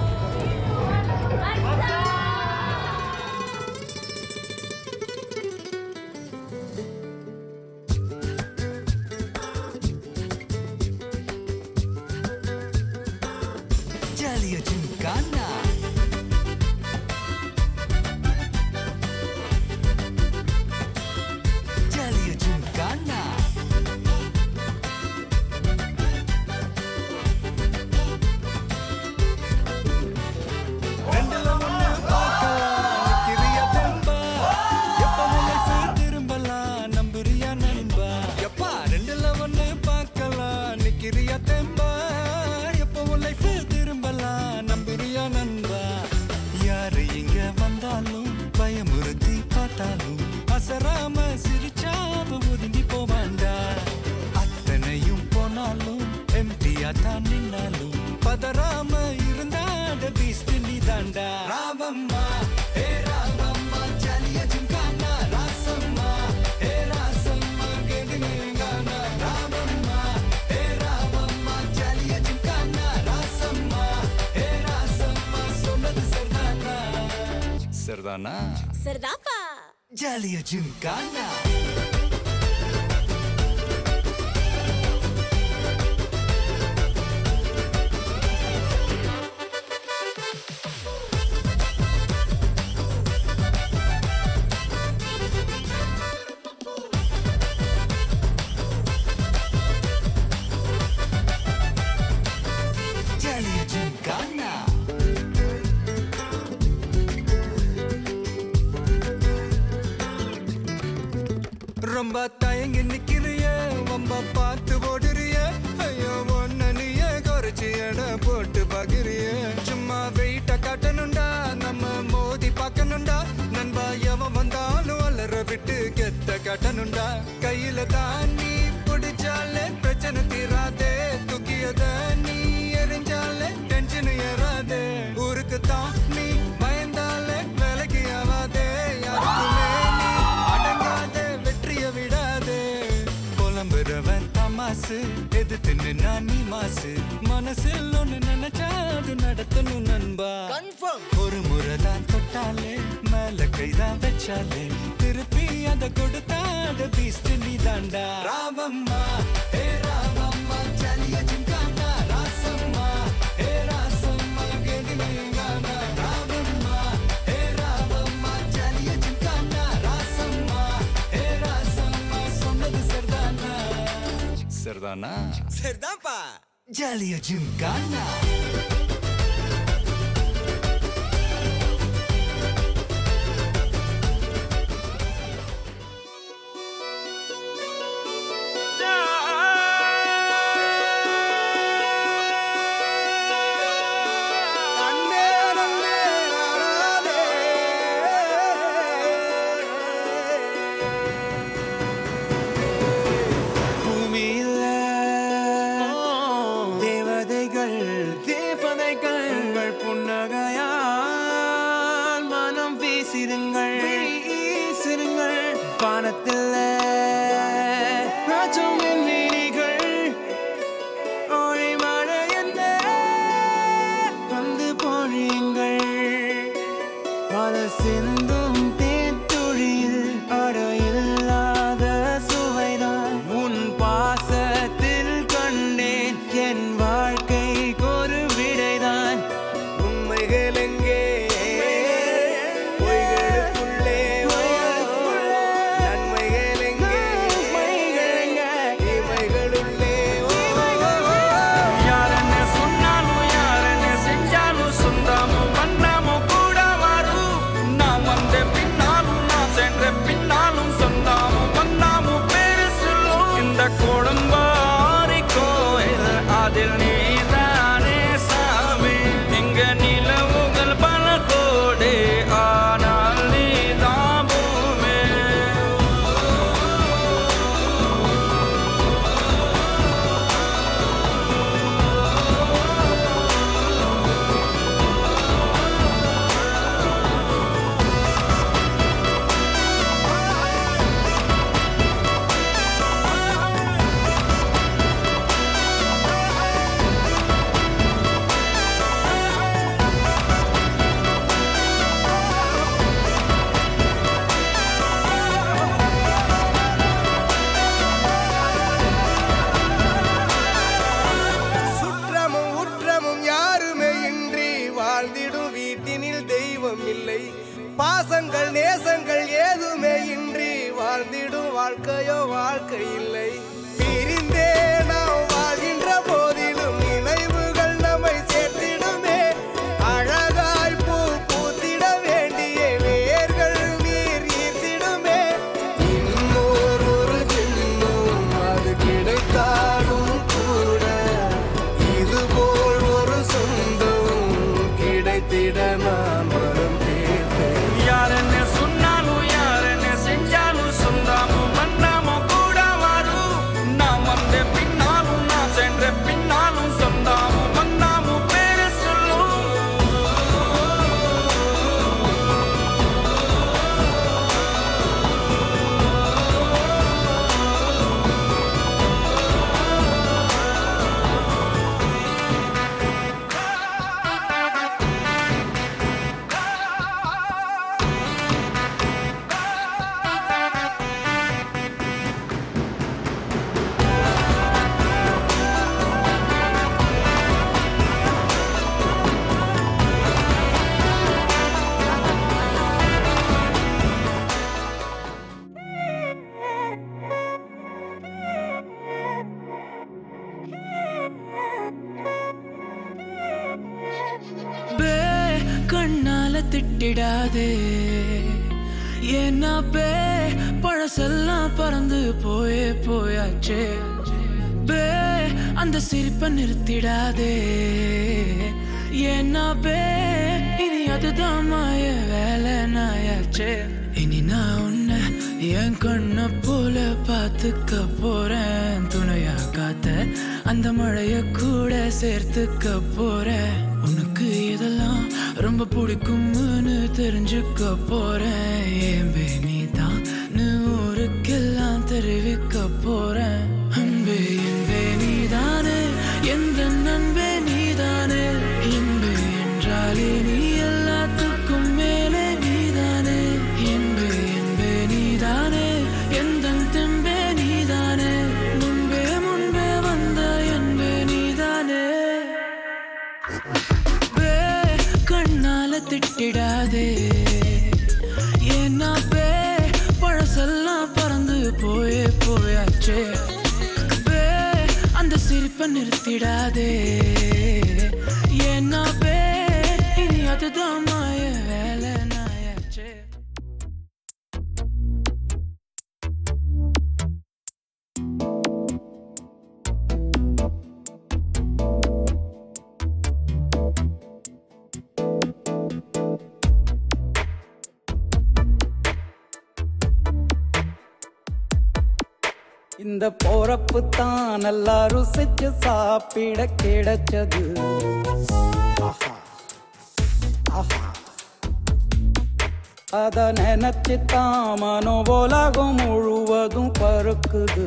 Jalio Gincana. Jalio Gincana. ரெண்டுல ஒண்ணு பார்க்கலாம் நிக்கிறியா தெம்பா எப்பவும் life திரும்பலாம் நம்புறியா நண்பா எப்பா ரெண்டுல ஒண்ணு பார்க்கலாம் நிக்கிறியா தெம்பா எப்பவும் life திரும்பலாம் நம்புறியா நண்பா யாரு இங்க வந்தாலும் பயமுறுத்தி பார்த்தாலும் அசராம சிரிச்சாம ஒதுங்கி போவாண்டா அத்தனையும் போனாலும் எம்டியா தான் நின்னாலும் பதறாம இருந்தாட பீஸ்ட் நீ தாண்டா ராவம்மா ஏ ராவம்மா ஜலிய ஜிங்கானா ராசம்மா ஏ ராசம்மா கேடுங்கானா ராவம்மா ஏ ராவம்மா ஜலிய ஜிங்கானா ராசம்மா ஏ ராசம்மா சொன்னது சரிதானா சரிதானா சரிதாப்பா Jalio Gincana. Jalio Gincana. ரொம்ப தயங்கி நிக்கிறிய ரொம்ப பார்த்து ஓடுறிய ஐயோ ஒன்ன நீயே குறைச்சி எடை போட்டு பாக்குறிய சும்மா வெயிட்ட காட்டணும்டா நம்ம மோதி பார்க்கணும்டா நண்பா எவன் வந்தாலும் அலற விட்டு கெத்த காட்டணும்டா கையில தான் நீ பிடிச்சாலே பிரச்சனை தீராதே தூக்கியத நீ எரிஞ்சாலே டென்ஷன் ஏறாதே ஊருக்கு தான் நீ பயந்தாலே வேலைக்கு ஆவாதே யாருக்குமே நீ அடங்காத வெற்றிய விடாத காசு எது தின்னு நான் நீ மாசு மனசில் ஒண்ணு நினைச்சா அது நடத்தணும் நண்பா கன்ஃபார்ம் ஒரு முறை தான் தொட்டாலே மேல கைதான் வச்சாலே திருப்பி அத கொடுத்தா அத பீஸ்ட் நீ தாண்டா ராமம்மா ஏ ராமம்மா ஜலிய ஜிங்கானா ராசம்மா ஏ ராசம்மா கெதிலேங்கானா ராமம்மா ஏ ராமம்மா ஜலிய ஜிங்கானா ராசம்மா ஏ ராசம்மா சொன்னது சரிதானா சரிதானா சரிதான்ப்பா ஜலிய ஜிங்கானா பூமியில தேவதைகள் தேவதைகள் உங்கள் புன்னகையால் மனம் வீசிடுங்கள் வீசிடுங்கள் வானத்தில் ராஜம் வீணிகள் ஒளி மழை என்ன வந்து பொழியுங்கள் பல சிந்தும் தேத்துழியில் அடையில்லாத சுவைதான் உன் பாசத்தில் கண்டேன் என் வாழ்க்கைக்கு ஒரு விடைதான் உண்மைகள் எங்கே பொய்களுக்குள்ளே நன்மைகள் எங்கே இமைகளுள்ளே யார் என்ன சொன்னாலும் யார் என்ன செஞ்சாலும் சொந்தாமும் பண்ணாமும் கூட வரும் நான் வந்த பின்னாலும் நான் சென்ற பின்னாலும் சொந்தாமும் பண்ணாமும் பேரு சொல்லும் இந்த கொடும்பாரி கோயில் அதில் நீதானே சாமி இங்க நிலவுகள் பல கோடி ஆனால் நீதான் பூமி சுற்றமும் உற்றமும் யாருமே இன்றி வாழ்ந்திடும் வீட்டினில் தெய்வம் இல்லை பாசங்கள் நேசங்கள் ஏதுமே இன்றி வாழ்ந்திடும் வாழ்க்கையோ வாழ்க்கை இல்லை பிரிந்தே நாம் வாழ்கின்ற போதிலும் நினைவுகள் நம்மை சேர்த்திடுமே அழகாய் பூ பூத்திட வேண்டிய வேர்கள் நீர் ஈர்த்திடுமே இன்னொரு ஒரு ஜென்மம் அது கிடைத்தாலும் கூட இதுபோல் ஒரு சொந்தம் கிடைத்திட நான் வரம் கேட்டேன் யார் என்ன சொன்னாலும் யார் என்ன செஞ்சாலும் சொந்தாமும் மன்னாமும் கூட வரும் நான் வந்த பின்னாலும் நான் சென்ற பின்னாலும் சொந்தாமும் மன்னாமும் பேரு சொல்லும் பே கண்ணால திட்டிடாதே ஏன்னா பே பழசெல்லாம் பறந்து போயே போயாச்சே பே அந்த சிரிப்பை நிறுத்திடாதே ஏன்னா பே இனி அதுதான் மாய வேலை நாயாச்சே இனி நான் உன்னை என் கண்ண போல பார்த்துக்க போறேன் துணையா காத்த அந்த மழைய கூட சேர்த்துக்க போறேன் உனக்கு இதெல்லாம் ரொம்ப பிடிக்கும்னு தெரிஞ்சுக்க போறேன் ஏன் நீ தான் ஊருக்கெல்லாம் தெரிவிக்க போறேன் அன்பே என்பே விட்டுடாதே ஏன்னாப்பே பழசெல்லாம் பறந்து போயே போயாச்சே பே அந்த சிரிப்பை நிறுத்திடாதே ஏன்னாப்பே இனி அதுதான் மாய வேலை நாயாச்சே இந்த போறப்பு தான் நல்லா ருசிச்சு சாப்பிட கிடைச்சது ஆஹா. ஆஹா. அத நினைச்சு தான் மனோ உலகம் முழுவதும் பருக்குது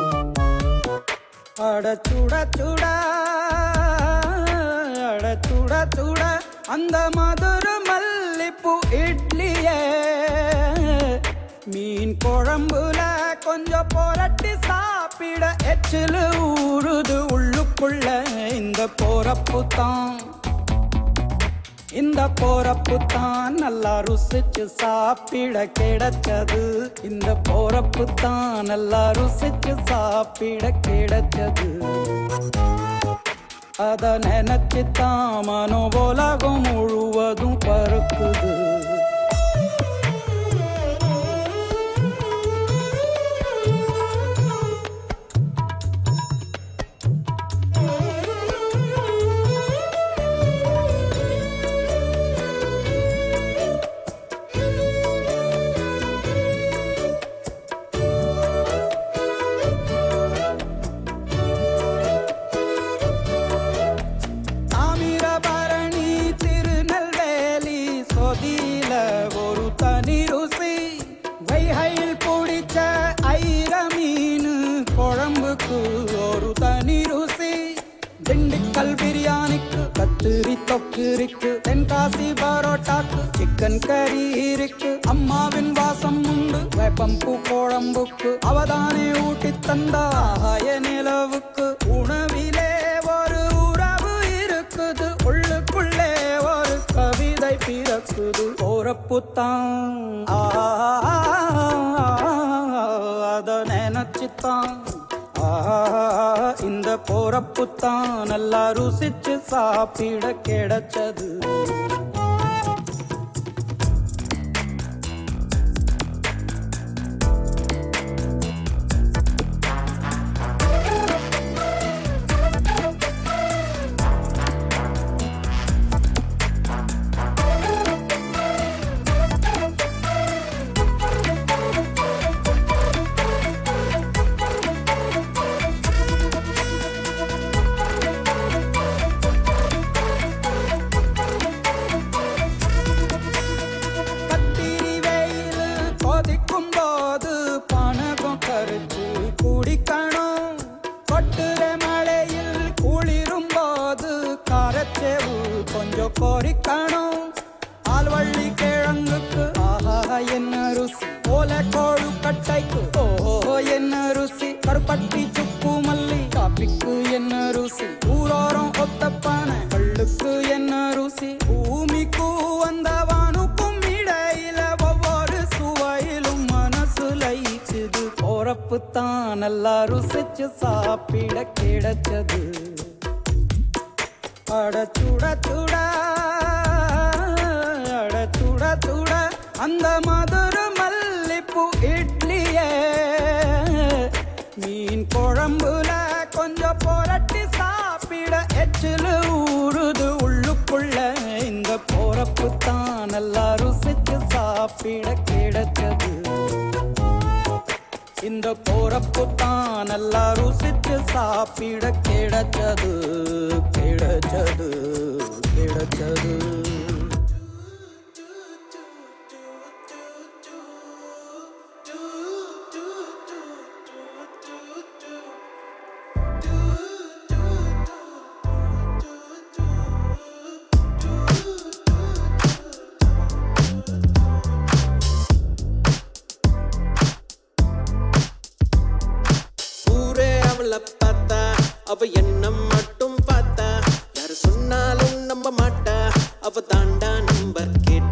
அட சுட சுட அட சுட சுட அந்த மதுர மல்லிப்பூ இட்லியே மீன் குழம்புல கொஞ்சம் புரட்டி சாப்பிட எச்சிலு ஊறுது உள்ளுக்குள்ள இந்த போறப்பு தான் இந்த போறப்பு தான் நல்லா ருசிச்சு சாப்பிட கிடைச்சது இந்த போறப்பு தான் நல்லா ருசிச்சு சாப்பிட கிடைச்சது அத நினைச்சு தான் மனோ உலகம் முழுவதும் பருக்குது தாமிரபரணி திருநெல்வேலி சொதியில ஒரு தனி ருசி வைகையில் பிடிச்ச ஐர மீன் குழம்புக்கு ஒரு தனி ருசி திண்டுக்கல் பிரியாணிக்கு கத்திரி தொக்கு இருக்கு தென்காசி பரோட்டாக்கு சிக்கன் கறி இருக்கு அம்மாவின் வாசம் உண்டு வேப்பம்பூ குழம்புக்கு அவதானே ஊட்டி தந்தா ஆய நிலவுக்கு உணவிலே ஒரு உறவு இருக்குது உள்ளுக்குள்ளே ஒரு கவிதை பிறக்குது போறப்புத்தான் அத நினைச்சுத்தான் ஆ, இந்த போறப்புத்தான் நல்லா ருசிச்சு சாப்பிட கிடைச்சது கத்திரி வெயில் கொதிக்கும் போது பணகம் கரைச்சு குடிக்கணும் கொட்டுற மழையில் குளிரும் போது காரச்சேவு கொஞ்சம் கொறிக்கணும் ஆல்வள்ளி கிழங்குக்கு ஆஹா என்ன ருசி ஓல கோழு கட்டைக்கு ஓஹோ என்ன ருசி கருப்பட்டி சுக்கு மல்லி காப்பிக்கு என்ன ருசி ஊரோரம் ஒத்தப்பான கள்ளுக்கு என்ன ருசி பூமிக்கு வந்தவானுக்கும் இடையில ஒவ்வொரு சுவையிலும் மனசு லயிச்சுது போறப்பு தான் நல்லா ருசிச்சு சாப்பிட கிடைச்சது அட சுட சுட அட சுட சுட அந்த மதுர மல்லிப்பூ இட்லியே மீன் குழம்புல கொஞ்சம் புரட்டி சாப்பிட எச்சிலு ஊறுது உள்ளுக்குள்ள இந்த போறப்பு தான் நல்லா ருசிச்சு சாப்பிட கிடைச்சது இந்த போறப்பு தான் நல்லா ருசிச்சு சாப்பிட கிடைச்சது கிடைச்சது கிடைச்சது ஊரே அவளை பார்த்தா அவ என்ன மட்டும் பார்த்தா யாரு சொன்னாலும் நம்ப மாட்டா அவ தாண்டா நம்பர் கேட்டா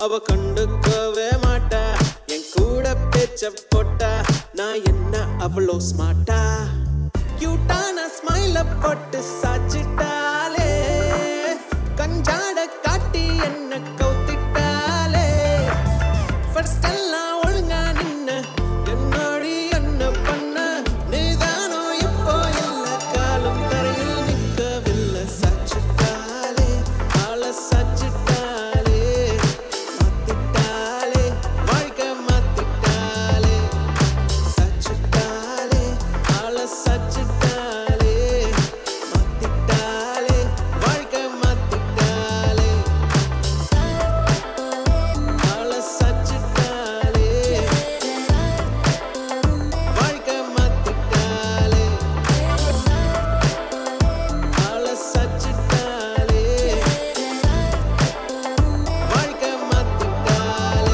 அவ கண்டுக்கவே மாட்டா என் கூட பேச்ச போட்டா நான் என்ன அவ்வளோ ஸ்மார்ட்டா கியூட்டான ஸ்மைல போட்டு சாச்சிட்டாலே கஞ்சாட காட்டி என்ன கவுத்திட்டாலே ஃபர்ஸ்ட் எல்லாம் ஒழுங்கா நின்ன என்னடி என்ன பண்ண நீதானோ இப்போ இல்ல காலம் தரையில் நிற்கவில்லை சாச்சிட்டாலே ஆள சாச்சிட்டாலே மாத்திட்டாலே வாழ்க்கை மாத்திட்டாலே சாச்சிட்டாலே ஆள சாச்சிட்டாலே மாத்திட்டாலே வாழ்க்கை மாத்திட்டாலே ஆள சாச்சிட்டாலே வாழ்க்கை மாத்திட்டாலே ஆள சாச்சிட்டாலே வாழ்க்கை மாத்திட்டாலே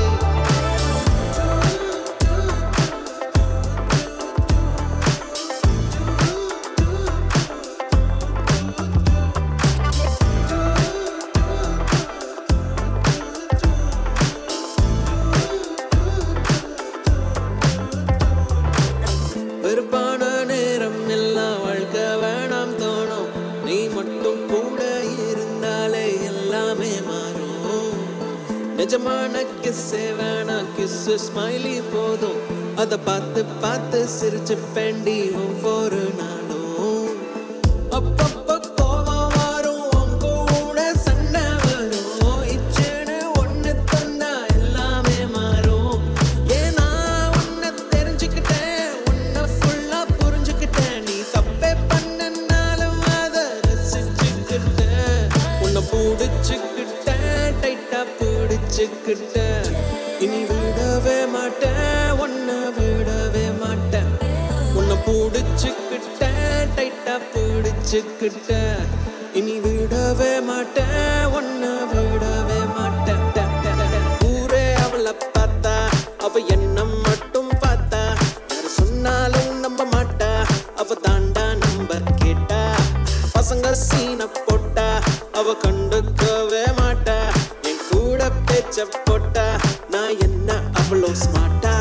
வெறுப்பான நேரம் எல்லாம் வாழ்க்கை வேணாம் தோணும் நீ மட்டும் கூட இருந்தாலே எல்லாமே மாறும் நிஜமான கிஸ்ஸே வேணாம் கிஸ்ஸு ஸ்மைலி போதும் அதை பார்த்து பார்த்து சிரிச்சு பெண்டி ஒவ்வொரு நாளும் அப்பப்ப கோவம் வரும் உன் கூட சண்டை வரும் இச்சேன்னு ஒண்ணு தந்தா எல்லாமே மாறும் ஏன்னா உன்னை தெரிஞ்சுக்கிட்டேன் உன்னை ஃபுல்லா புரிஞ்சுக்கிட்டேன் நீ தப்பே பண்ணனாலும் அதை ரசிச்சுக்கிட்டேன் உன்னை பிடிச்சுக்கிட்டேன் டைட்டா பிடிச்சுக்கிட்டேன் இனி விடவே மாட்டேன் உன்னை விடவே மாட்டேன் உன்னை பிடிச்சுக்கிட்டேன் டைட்டா பிடிச்சுக்கிட்டேன் இனி விடவே மாட்டேன் உன்னை விடவே மாட்டேன் ட, ட, ட, ட. ஊரே அவளை பார்த்தா அவ என்ன மட்டும் பார்த்தா யாரு சொன்னாலும் நம்ப மாட்டா அவ தாண்டா நம்பர் கேட்டா பசங்க சீன போட்டா அவ கண்டுக்கவே மாட்டா என் கூட பேச்ச போட்டா நான் என்ன அவ்வளோ ஸ்மார்ட்டா